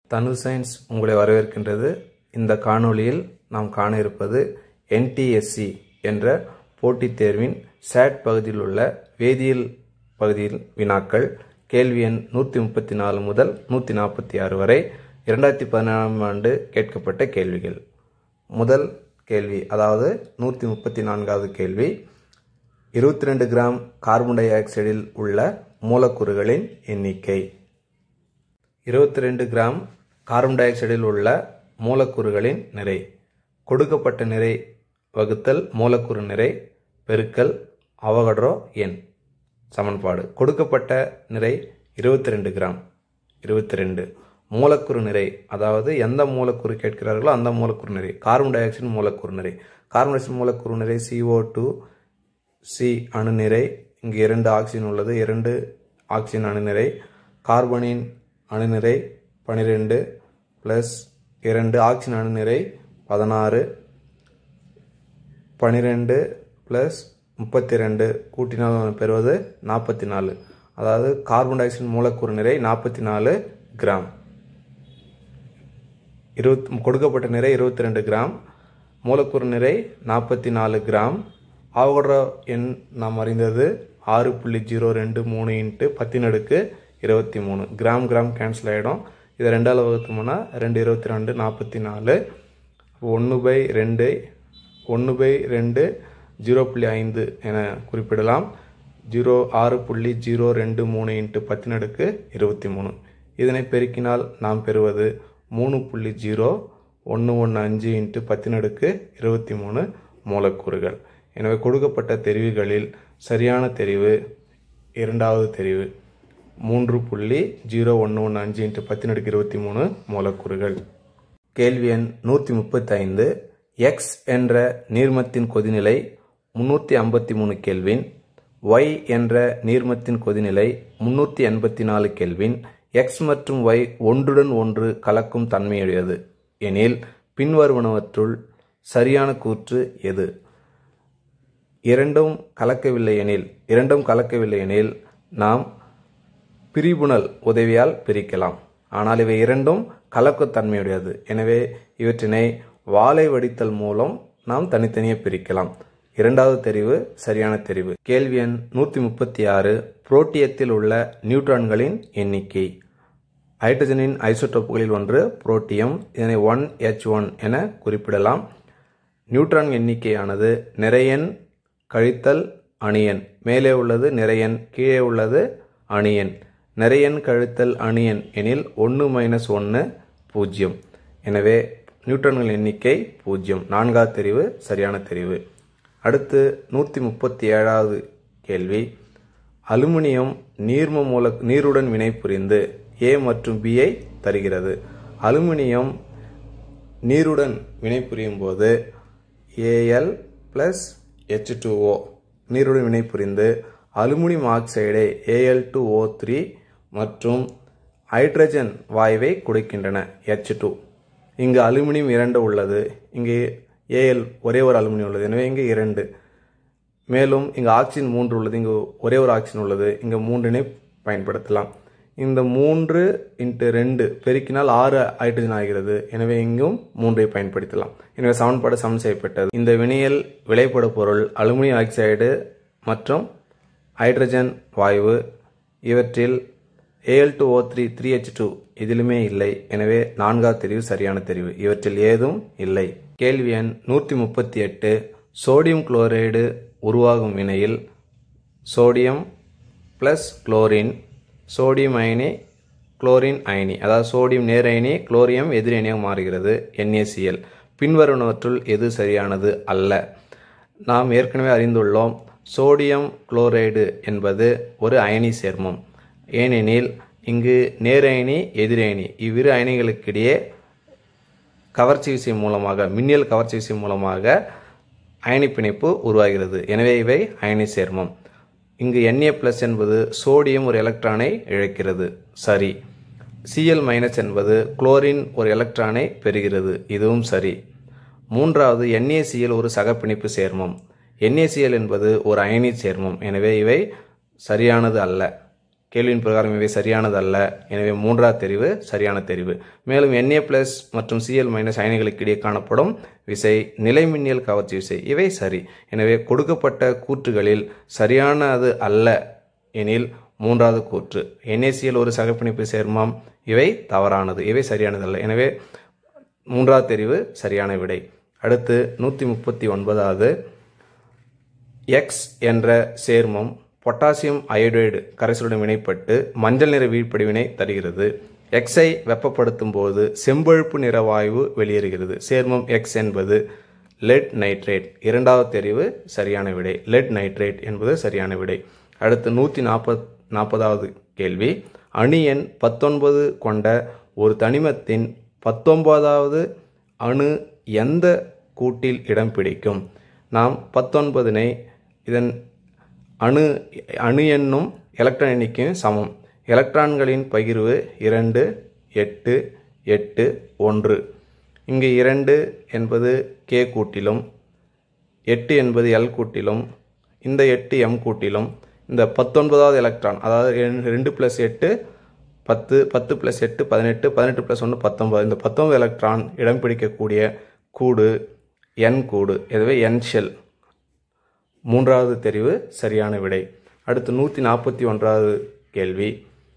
தனு சயின்ஸ் உங்களை வரவேற்கின்றது இந்த காணொளியில் நாம் காண இருப்பது என்டிஎஸ்சி என்ற போட்டித் தேர்வின் சேட் பகுதியில் உள்ள வேதியியல் பகுதியில் வினாக்கள் கேள்வி எண் நூற்றி முப்பத்தி நாலு முதல் நூற்றி நாற்பத்தி ஆறு வரை இரண்டாயிரத்தி பதினேழாம் ஆண்டு கேட்கப்பட்ட கேள்விகள் முதல் கேள்வி அதாவது நூற்றி முப்பத்தி நான்காவது கேள்வி இருபத்தி ரெண்டு கிராம் கார்பன் டை ஆக்சைடில் உள்ள மூலக்கூறுகளின் எண்ணிக்கை இருபத்தி ரெண்டு கிராம் கார்பன் டை ஆக்சைடில் உள்ள மூலக்கூறுகளின் நிறை கொடுக்கப்பட்ட நிறை வகுத்தல் மூலக்கூறு நிறை பெருக்கல் அவகட்ரோ எண் சமன்பாடு கொடுக்கப்பட்ட நிறை இருபத்தி ரெண்டு கிராம் இருபத்தி ரெண்டு மூலக்கூறு நிறை அதாவது எந்த மூலக்கூறு கேட்கிறார்களோ அந்த மூலக்கூறு நிறை கார்பன் டை ஆக்சைடு மூலக்கூறு நிறை கார்பன் டை ஆக்சைடு மூலக்கூறு நிறை CO2 டூ சி அணுநிறை இங்கு இரண்டு ஆக்சிஜன் உள்ளது இரண்டு ஆக்சிஜன் அணுநிறை கார்பனின் அணுநிறை பனிரெண்டு ப்ளஸ் இரண்டு ஆக்சிஜன் அணுநிறை பதினாறு பனிரெண்டு ப்ளஸ் முப்பத்தி ரெண்டு கூட்டினால் பெறுவது நாற்பத்தி நாலு அதாவது கார்பன் டை ஆக்சைடு மூலக்கூறு நிறை நாற்பத்தி நாலு கிராம் இருபத் கொடுக்கப்பட்ட நிறை இருபத்தி ரெண்டு கிராம் மூலக்கூறு நிறை நாற்பத்தி நாலு கிராம் ஆவகட்ரோ எண் நாம் அறிந்தது ஆறு புள்ளி ஜீரோ ரெண்டு மூணு இன்ட்டு பத்தின் அடுக்கு இருபத்தி மூணு கிராம் கிராம் கேன்சல் ஆகிடும் இதை ரெண்டால் வகுத்தோம்னா ரெண்டு இருபத்தி ரெண்டு நாற்பத்தி நாலு ஒன்று பை ரெண்டு ஒன்று பை ரெண்டு ஜீரோ புள்ளி ஐந்து என குறிப்பிடலாம் ஜீரோ ஆறு புள்ளி ஜீரோ ரெண்டு மூணு இன்ட்டு பத்தின் அடுக்கு இருபத்தி மூணு இதனை பெருக்கினால் நாம் பெறுவது மூணு புள்ளி ஜீரோ ஒன்று ஒன்று அஞ்சு இன்ட்டு பத்தின் அடுக்கு இருபத்தி மூணு மூலக்கூறுகள் எனவே கொடுக்கப்பட்ட தெரிவுகளில் சரியான தெரிவு இரண்டாவது தெரிவு மூன்று புள்ளி ஜீரோ ஒன்று ஒன்று அஞ்சு இன்ட்டு பத்தின் அடுக்கு இருபத்தி மூணு மூலக்கூறுகள் கேள்வி எண் நூற்றி முப்பத்தைந்து எக்ஸ் என்ற நீர்மத்தின் கொதிநிலை முன்னூற்றி ஐம்பத்தி மூணு கெல்வின் ஒய் என்ற நீர்மத்தின் கொதிநிலை முன்னூற்றி எண்பத்தி நாலு கெல்வின் எக்ஸ் மற்றும் ஒய் ஒன்றுடன் ஒன்று கலக்கும் தன்மையுடையது எனில் பின்வருவனவற்றுள் சரியான கூற்று எது இரண்டும் கலக்கவில்லை எனில் இரண்டும் கலக்கவில்லை எனில் நாம் பிரிபுணல் உதவியால் பிரிக்கலாம் ஆனால் இவை இரண்டும் கலக்கத்தன்மையுடையது எனவே இவற்றினை வாழை வடித்தல் மூலம் நாம் தனித்தனியே பிரிக்கலாம் இரண்டாவது தெரிவு சரியான தெரிவு கேள்வி எண் நூற்றி முப்பத்தி ஆறு புரோட்டியத்தில் உள்ள நியூட்ரான்களின் எண்ணிக்கை ஹைட்ரஜனின் ஐசோடோப்புகளில் ஒன்று புரோட்டியம் இதனை ஒன் எச் ஒன் என குறிப்பிடலாம் நியூட்ரான் எண்ணிக்கையானது நிறையன் கழித்தல் அணியன் மேலே உள்ளது நிறையன் கீழே உள்ளது அணியன் நிறையன் கழித்தல் அணியன் எனில் ஒன்று மைனஸ் ஒன்று பூஜ்ஜியம் எனவே நியூட்ரான்கள் எண்ணிக்கை பூஜ்ஜியம் நான்காவது தெரிவு சரியான தெரிவு அடுத்து நூற்றி முப்பத்தி ஏழாவது கேள்வி அலுமினியம் நீர்ம மூல நீருடன் வினைபுரிந்து ஏ மற்றும் பியை தருகிறது அலுமினியம் நீருடன் வினைபுரியும் போது ஏஎல் பிளஸ் ஹெச் டூஓ நீருடன் வினைபுரிந்து அலுமினியம் ஆக்சைடை ஏஎல் டூ ஓ த்ரீ மற்றும் ஹைட்ரஜன் வாயுவை கொடுக்கின்றன ஹெச் டூ இங்கு அலுமினியம் இரண்டு உள்ளது இங்கு ஏஎல் ஒரே ஒரு அலுமினியம் உள்ளது எனவே இங்கு இரண்டு மேலும் இங்கு ஆக்சிஜன் மூன்று உள்ளது இங்கு ஒரே ஒரு ஆக்சிஜன் உள்ளது இங்கு மூன்றினை பயன்படுத்தலாம் இந்த மூன்று இன்ட்டு ரெண்டு பெருக்கினால் ஆறு ஹைட்ரஜன் ஆகிறது எனவே இங்கும் மூன்றை பயன்படுத்தலாம் எனவே சமன்பாடு சமன் செய்யப்பட்டது இந்த வினையில் விளைபடு பொருள் அலுமினியம் ஆக்சைடு மற்றும் ஹைட்ரஜன் வாயு இவற்றில் A L two O three three H two இதிலுமே இல்லை எனவே நான்காவது தெரிவு சரியான தெரிவு இவற்றில் ஏதும் இல்லை கேள்வி எண் நூற்றி முப்பத்தி எட்டு சோடியம் குளோரைடு உருவாகும் வினையில் சோடியம் ப்ளஸ் குளோரின் சோடியம் அயனி குளோரின் அயனி அதாவது சோடியம் நேர் அயனி குளோரியம் எதிரணியாக மாறுகிறது என்ஏசிஎல் பின்வருவனவற்றுள் எது சரியானது அல்ல நாம் ஏற்கனவே அறிந்துள்ளோம் சோடியம் குளோரைடு என்பது ஒரு அயனி சேர்மம் ஏனெனில் இங்கு நேரயனி எதிரணி இவ்விரு அயனிகளுக்கிடையே கவர்ச்சி விசை மூலமாக மின்னியல் கவர்ச்சி விசை மூலமாக அயனி பிணைப்பு உருவாகிறது எனவே இவை அயனி சேர்மம் இங்கு Na பிளஸ் என்பது சோடியம் ஒரு எலக்ட்ரானை இழக்கிறது சரி Cl மைனஸ் என்பது குளோரின் ஒரு எலக்ட்ரானை பெறுகிறது இதுவும் சரி மூன்றாவது NaCl ஒரு சகப்பிணைப்பு சேர்மம் NaCl என்பது ஒரு அயனி சேர்மம் எனவே இவை சரியானது அல்ல கேள்வியின் பிரகாரம் இவை சரியானதல்ல எனவே மூன்றாவது தெரிவு சரியான தெரிவு மேலும் Na பிளஸ் மற்றும் Cl மைனஸ் அயனிகளுக்கு இடையே காணப்படும் விசை நிலைமின்னியல் கவர்ச்சி விசை இவை சரி எனவே கொடுக்கப்பட்ட கூற்றுகளில் சரியானது அல்ல எனில் மூன்றாவது கூற்று NaCl ஒரு சகப்பிணைப்பு சேர்மம் இவை தவறானது இவை சரியானதல்ல எனவே மூன்றாவது தெரிவு சரியான விடை அடுத்து நூற்றி முப்பத்தி ஒன்பதாவது எக்ஸ் என்ற சேர்மம் பொட்டாசியம் அயோடைடு கரைசலுடன் வினைப்பட்டு மஞ்சள் நிற வீழ்ப்படிவினை தருகிறது எக்ஸை வெப்பப்படுத்தும் போது செம்பழுப்பு நிற வாயு வெளியேறுகிறது சேர்மம் எக்ஸ் என்பது லெட் நைட்ரேட் இரண்டாவது தெரிவு சரியான விடை லெட் நைட்ரேட் என்பது சரியான விடை அடுத்து நூற்றி நாற்பத் நாற்பதாவது கேள்வி அணு எண் பத்தொன்பது கொண்ட ஒரு தனிமத்தின் பத்தொன்பதாவது அணு எந்த கூட்டில் இடம் பிடிக்கும் நாம் பத்தொன்பதினை இதன் அணு அணு எண்ணும் எலக்ட்ரான் எண்ணிக்கையும் சமம் எலக்ட்ரான்களின் பகிர்வு இரண்டு எட்டு எட்டு ஒன்று இங்கு இரண்டு என்பது கே கூட்டிலும் எட்டு என்பது எல் கூட்டிலும் இந்த எட்டு எம் கூட்டிலும் இந்த பத்தொன்பதாவது எலக்ட்ரான் அதாவது ரெண்டு- ரெண்டு ப்ளஸ் எட்டு பத்து பத்து ப்ளஸ் எட்டு பதினெட்டு பதினெட்டு ப்ளஸ் ஒன்று பத்தொன்பது இந்த பத்தொன்பது எலக்ட்ரான் இடம் பிடிக்கக்கூடிய கூடு என் கூடு எனவே என் ஷெல் மூன்றாவது தெரிவு சரியான விடை அடுத்து நூற்றி நாற்பத்தி ஒன்றாவது கேள்வி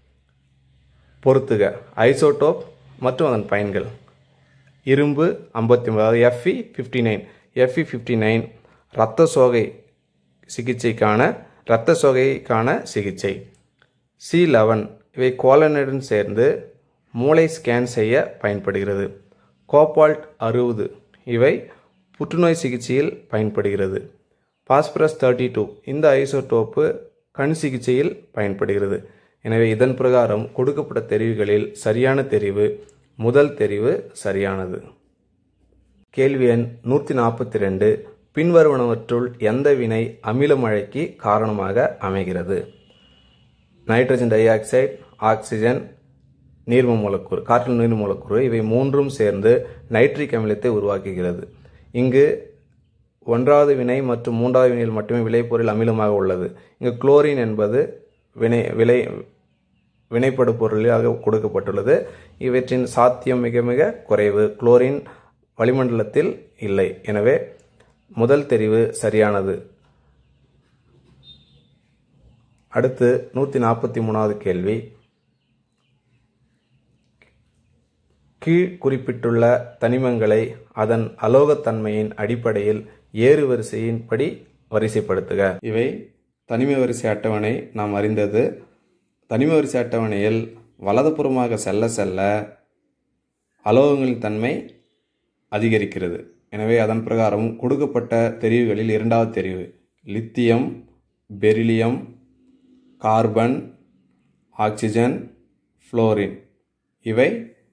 பொறுத்துக ஐசோடோப் மற்றும் அதன் பயன்கள் இரும்பு ஐம்பத்தி ஒன்பது அதாவது F E fifty nine F E fifty nine இரத்த சோகை சிகிச்சைக்கான இரத்த சோகைக்கான சிகிச்சை சி லெவன் இவை கோலனுடன் சேர்ந்து மூளை ஸ்கேன் செய்ய பயன்படுகிறது கோபால்ட் அறுபது இவை புற்றுநோய் சிகிச்சையில் பயன்படுகிறது பாஸ்பரஸ் தேர்ட்டி டூ இந்த ஐசோடோப்பு கண் சிகிச்சையில் பயன்படுகிறது எனவே இதன் பிரகாரம் கொடுக்கப்பட்ட தெரிவுகளில் சரியான தெரிவு முதல் தெரிவு சரியானது கேள்வி எண் நூற்றி நாற்பத்தி ரெண்டு பின்வருவனவற்றுள் எந்த வினை அமில மழைக்கு காரணமாக அமைகிறது நைட்ரஜன் டை ஆக்சைடு ஆக்சிஜன் நீர்ம மூலக்கூறு காற்றில் நீர்ம மூலக்கூறு இவை மூன்றும் சேர்ந்து நைட்ரிக் அமிலத்தை உருவாக்குகிறது இங்கு ஒன்றாவது வினை மற்றும் மூன்றாவது வினையில் மட்டுமே விளைபொருள் அமிலமாக உள்ளது இங்கு குளோரின் என்பது வினை விளை வினைப்படு பொருளாக கொடுக்கப்பட்டுள்ளது இவற்றின் சாத்தியம் மிக மிக குறைவு குளோரின் வளிமண்டலத்தில் இல்லை எனவே முதல் தெரிவு சரியானது அடுத்து நூற்றி நாற்பத்தி மூணாவது கேள்வி கீழ் குறிப்பிட்டுள்ள தனிமங்களை அதன் அலோகத்தன்மையின் அடிப்படையில் ஏறு வரிசையின்படி வரிசைப்படுத்துக இவை தனிம வரிசை அட்டவணை நாம் அறிந்தது தனிம வரிசை அட்டவணையில் வலதுபுறமாக செல்ல செல்ல அலோகங்களின் தன்மை அதிகரிக்கிறது எனவே அதன் பிரகாரம் கொடுக்கப்பட்ட தெரிவுகளில் இரண்டாவது தெரிவு lithium beryllium carbon oxygen fluorine இவை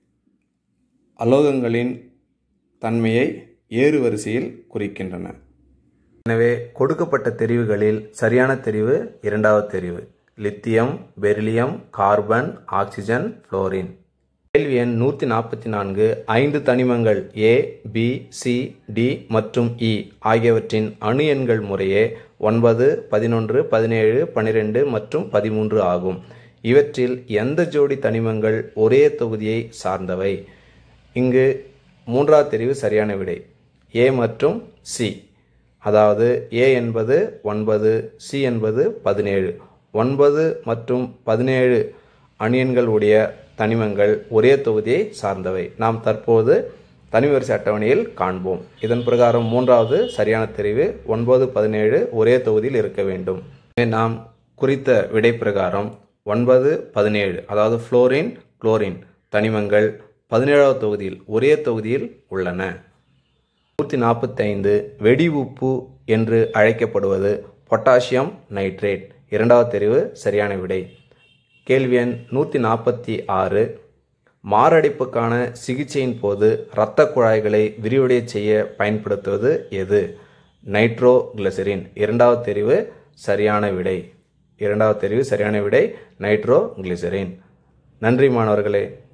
அலோகங்களின் தன்மையை ஏறு வரிசையில் குறிக்கின்றன எனவே கொடுக்கப்பட்ட தெரிவுகளில் சரியான தெரிவு இரண்டாவது தெரிவு lithium beryllium carbon oxygen fluorine கேள்வி எண் நூற்றி நாற்பத்தி நான்கு ஐந்து தனிமங்கள் ஏ பி சி டி மற்றும் இ ஆகியவற்றின் அணு எண்கள் முறையே ஒன்பது பதினொன்று பதினேழு பனிரெண்டு மற்றும் பதிமூன்று ஆகும் இவற்றில் எந்த ஜோடி தனிமங்கள் ஒரே தொகுதியை சார்ந்தவை இங்கு மூன்றாவது தெரிவு சரியான விடை ஏ மற்றும் சி அதாவது ஏ என்பது ஒன்பது சி என்பது பதினேழு ஒன்பது மற்றும் பதினேழு அணியன்கள் உடைய தனிமங்கள் ஒரே தொகுதியை சார்ந்தவை நாம் தற்போது தனிவரிசை அட்டவணையில் காண்போம் இதன் பிரகாரம் மூன்றாவது சரியான தெரிவு ஒன்பது பதினேழு ஒரே தொகுதியில் இருக்க வேண்டும் எனவே நாம் குறித்த விடை பிரகாரம் ஒன்பது பதினேழு அதாவது ஃப்ளோரின் குளோரின் தனிமங்கள் பதினேழாவது தொகுதியில் ஒரே தொகுதியில் உள்ளன நூற்றி நாற்பத்தைந்து வெடி உப்பு என்று அழைக்கப்படுவது பொட்டாசியம் நைட்ரேட் இரண்டாவது தெரிவு சரியான விடை கேள்வி எண் நூற்றி நாற்பத்தி ஆறு மாரடைப்புக்கான சிகிச்சையின் போது இரத்த குழாய்களை விரிவடைய செய்ய பயன்படுத்துவது எது நைட்ரோ கிளிசரின் இரண்டாவது தெரிவு சரியான விடை இரண்டாவது தெரிவு சரியான விடை நைட்ரோ கிளிசரின் நன்றி மாணவர்களே